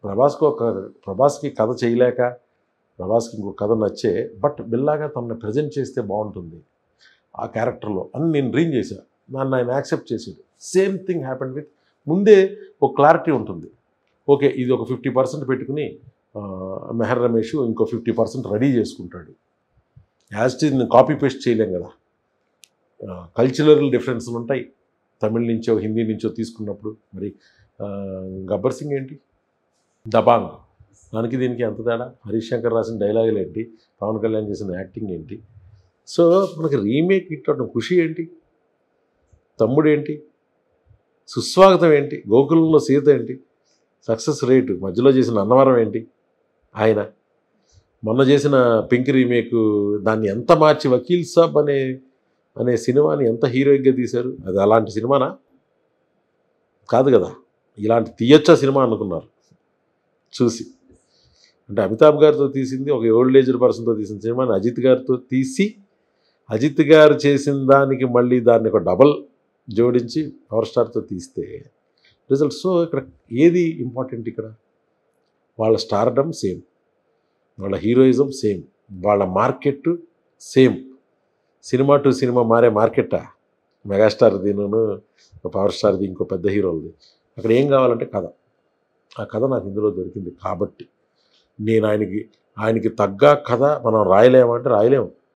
ప్రభాస్కి ఒక ప్రభాస్కి కథ చేయలేక ప్రభాస్కి ఇంకో కథ నచ్చే బట్ బిల్లాగా తనని ప్రజెంట్ చేస్తే బాగుంటుంది ఆ క్యారెక్టర్లో అని నేను డ్రీమ్ చేశాను నన్ను ఆయన యాక్సెప్ట్ చేసాడు సేమ్ థింగ్ హ్యాపెన్ విత్ ముందే ఒక క్లారిటీ ఉంటుంది ఓకే ఇది ఒక ఫిఫ్టీ పర్సెంట్ పెట్టుకుని ఆ, మెహర్ రమేష్ ఇంకో ఫిఫ్టీ పర్సెంట్ రెడీ చేసుకుంటాడు యాజ్ ఇట్ నేను కాపీ పేస్ట్ చేయలేం కదా కల్చరల్ డిఫరెన్స్లు ఉంటాయి తమిళ నుంచో హిందీ నుంచో తీసుకున్నప్పుడు మరి ఆ, గబ్బర్ సింగ్ ఏంటి దబాంగ్ దానికి దీనికి ఎంత తేడా హరీష్ శంకర్ రాసిన డైలాగులు ఏంటి పవన్ కళ్యాణ్ చేసిన యాక్టింగ్ ఏంటి సో మనకి రీమేక్ ఇట్టడం ఖుషి ఏంటి తమ్ముడు ఏంటి సుస్వాగతం ఏంటి గోకులంలో సీత ఏంటి సక్సెస్ రేటు మధ్యలో చేసిన అన్నవరం ఏంటి ఆయన మొన్న చేసిన పింక్ రీమేక్ దాన్ని ఎంత మార్చి వకీల్ సాబ్ అనే అనే సినిమాని ఎంత హీరోయిక్గా తీశారు అది అలాంటి సినిమానా కాదు కదా ఇలాంటి తీయొచ్చా సినిమా అనుకున్నారు చూసి అంటే అమితాబ్ గారితో తీసింది ఒక ఓల్డ్ ఏజ్డ్ పర్సన్తో తీసిన సినిమాని అజిత్ గారితో తీసి అజిత్ గారు చేసిన దానికి మళ్ళీ దాన్ని ఒక డబల్ జోడించి పవర్ స్టార్తో తీస్తే రిజల్ట్ సో ఇక్కడ ఏది ఇంపార్టెంట్ ఇక్కడ వాళ్ళ స్టార్డమ్ సేమ్ వాళ్ళ హీరోయిజం సేమ్ వాళ్ళ market same cinema to cinema మారే మార్కెటా మెగాస్టార్ దీనిను పవర్ స్టార్ది ఇంకో పెద్ద హీరోలది అక్కడ ఏం కావాలంటే కథ ఆ కథ నాకు ఇందులో దొరికింది కాబట్టి నేను ఆయనకి ఆయనకి తగ్గ కథ మనం రాయలేమంటే రాయలేము